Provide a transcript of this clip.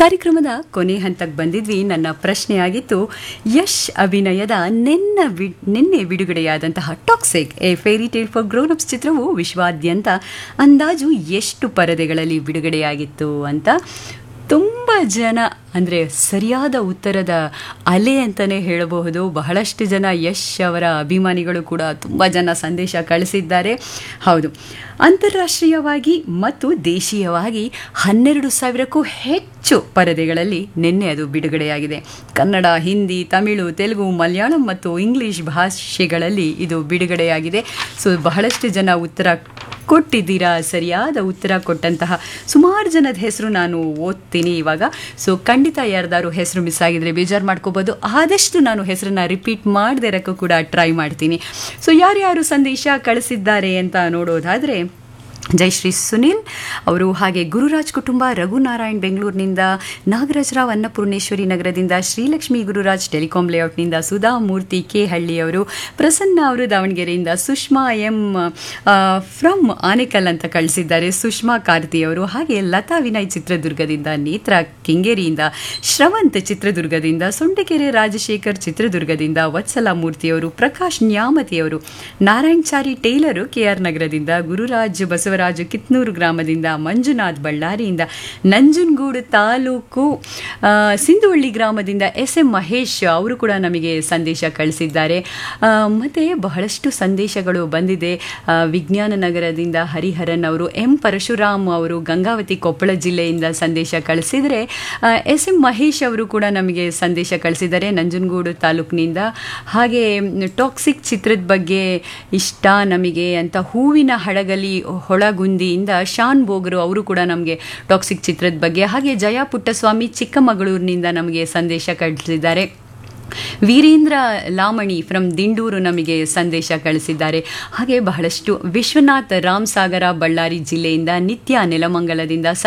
ಕಾರ್ಯಕ್ರಮದ ಕೊನೆ ಹಂತಕ್ಕೆ ಬಂದಿದ್ವಿ ನನ್ನ ಪ್ರಶ್ನೆಯಾಗಿತ್ತು ಯಶ್ ಅಭಿನಯದ ನಿನ್ನ ವಿ ನಿನ್ನೆ ಬಿಡುಗಡೆಯಾದಂತಹ toxic a fairy tale for grown ups ಚಿತ್ರವು ವಿಶ್ವಾದ್ಯಂತ ಅಂದಾಜು ಎಷ್ಟು ಪರದೆಗಳಲ್ಲಿ ಬಿಡುಗಡೆಯಾಗಿತ್ತು ಅಂತ ತುಂಬ ಜನ ಅಂದರೆ ಸರಿಯಾದ ಉತ್ತರದ ಅಲೆ ಅಂತಲೇ ಹೇಳಬಹುದು ಬಹಳಷ್ಟು ಜನ ಯಶ್ ಅವರ ಅಭಿಮಾನಿಗಳು ಕೂಡ ತುಂಬ ಜನ ಸಂದೇಶ ಕಳಿಸಿದ್ದಾರೆ ಹೌದು ಅಂತಾರಾಷ್ಟ್ರೀಯವಾಗಿ ಮತ್ತು ದೇಶೀಯವಾಗಿ ಹನ್ನೆರಡು ಸಾವಿರಕ್ಕೂ ಹೆಚ್ಚು ಪರದೆಗಳಲ್ಲಿ ನಿನ್ನೆ ಅದು ಬಿಡುಗಡೆಯಾಗಿದೆ ಕನ್ನಡ ಹಿಂದಿ ತಮಿಳು ತೆಲುಗು ಮಲಯಾಳಂ ಮತ್ತು ಇಂಗ್ಲಿಷ್ ಭಾಷೆಗಳಲ್ಲಿ ಇದು ಬಿಡುಗಡೆಯಾಗಿದೆ ಸೊ ಬಹಳಷ್ಟು ಜನ ಉತ್ತರ ಕೊಟ್ಟಿದ್ದೀರಾ ಸರಿಯಾದ ಉತ್ತರ ಕೊಟ್ಟಂತಹ ಸುಮಾರು ಜನದ ಹೆಸರು ನಾನು ಓದ್ತೀನಿ ಇವಾಗ ಸೊ ಖಂಡಿತ ಯಾರ್ದಾರು ಹೆಸರು ಮಿಸ್ ಆಗಿದ್ರೆ ಬೇಜಾರು ಮಾಡ್ಕೋಬೋದು ಆದಷ್ಟು ನಾನು ಹೆಸರನ್ನ ರಿಪೀಟ್ ಮಾಡದೇ ಇರೋಕ್ಕೂ ಕೂಡ ಟ್ರೈ ಮಾಡ್ತೀನಿ ಸೊ ಯಾರ್ಯಾರು ಸಂದೇಶ ಕಳಿಸಿದ್ದಾರೆ ಅಂತ ನೋಡೋದಾದರೆ ಜಯಶ್ರೀ ಸುನಿಲ್ ಅವರು ಹಾಗೆ ಗುರುರಾಜ್ ಕುಟುಂಬ ರಘುನಾರಾಯಣ್ ಬೆಂಗಳೂರಿನಿಂದ ನಾಗರಾಜರಾವ್ ಅನ್ನಪೂರ್ಣೇಶ್ವರಿ ನಗರದಿಂದ ಶ್ರೀಲಕ್ಷ್ಮಿ ಗುರುರಾಜ್ ಟೆಲಿಕಾಂ ಲೇಔಟ್ನಿಂದ ಸುಧಾ ಮೂರ್ತಿ ಕೆ ಹಳ್ಳಿಯವರು ಪ್ರಸನ್ನ ಅವರು ದಾವಣಗೆರೆಯಿಂದ ಸುಷ್ಮಾ ಎಂ ಫ್ರಮ್ ಆನೇಕಲ್ ಅಂತ ಕಳಿಸಿದ್ದಾರೆ ಸುಷ್ಮಾ ಕಾರ್ತಿ ಅವರು ಹಾಗೆ ಲತಾ ವಿನಯ್ ಚಿತ್ರದುರ್ಗದಿಂದ ನೇತ್ರ ಕೆಂಗೇರಿಯಿಂದ ಶ್ರವಂತ್ ಚಿತ್ರದುರ್ಗದಿಂದ ಸೊಂಟಕೆರೆ ರಾಜಶೇಖರ್ ಚಿತ್ರದುರ್ಗದಿಂದ ವತ್ಸಲ ಮೂರ್ತಿಯವರು ಪ್ರಕಾಶ್ ನ್ಯಾಮತಿಯವರು ನಾರಾಯಣ್ ಚಾರಿ ಟೇಲರು ಕೆಆರ್ ನಗರದಿಂದ ಗುರುರಾಜ್ ಬಸವರಾಜು ಕಿತ್ನೂರು ಗ್ರಾಮದಿಂದ ಮಂಜುನಾಥ್ ಬಳ್ಳಾರಿಯಿಂದ ನಂಜನಗೂಡು ತಾಲೂಕು ಆ, ಸಿಂಧುವಳ್ಳಿ ಗ್ರಾಮದಿಂದ ಎಸ್ ಎಂ ಮಹೇಶ್ ಅವರು ಕೂಡ ನಮಗೆ ಸಂದೇಶ ಕಳಿಸಿದ್ದಾರೆ ಆ, ಮತ್ತೆ ಬಹಳಷ್ಟು ಸಂದೇಶಗಳು ಬಂದಿದೆ ಆ, ವಿಜ್ಞಾನ ನಗರದಿಂದ ಹರಿಹರನ್ ಅವರು ಎಂ ಪರಶುರಾಮ್ ಅವರು ಗಂಗಾವತಿ ಕೊಪ್ಪಳ ಜಿಲ್ಲೆಯಿಂದ ಸಂದೇಶ ಕಳಿಸಿದರೆ ಎಸ್ ಎಂ ಮಹೇಶ್ ಅವರು ಕೂಡ ನಮಗೆ ಸಂದೇಶ ಕಳಿಸಿದ್ದಾರೆ ನಂಜನಗೂಡು ತಾಲೂಕಿನಿಂದ ಹಾಗೆ ಟಾಕ್ಸಿಕ್ ಚಿತ್ರದ ಬಗ್ಗೆ ಇಷ್ಟ ನಮಗೆ ಅಂತ ಹೂವಿನ ಹಡಗಲಿ ಹೊಳಗುಂದಿಯಿಂದ ಶಾನ್ ಬೋಗರು ಅವರು ಕೂಡ ನಮಗೆ ಟಾಕ್ಸಿಕ್ ಚಿತ್ರದ ಬಗ್ಗೆ ಹಾಗೆ ಜಯ ಪುಟ್ಟಸ್ವಾಮಿ ಚಿಕ್ಕಮಗಳೂರಿನಿಂದ ನಮಗೆ ಸಂದೇಶ ಕಳಿಸಿದ್ದಾರೆ ವೀರೇಂದ್ರ ಲಾಮಣಿ ಫ್ರಮ್ ದಿಂಡೂರು ನಮಗೆ ಸಂದೇಶ ಕಳಿಸಿದ್ದಾರೆ ಹಾಗೆ ಬಹಳಷ್ಟು ವಿಶ್ವನಾಥ್ ರಾಮ್ಸಾಗರ ಬಳ್ಳಾರಿ ಜಿಲ್ಲೆಯಿಂದ ನಿತ್ಯ ನೆಲಮಂಗಲದಿಂದ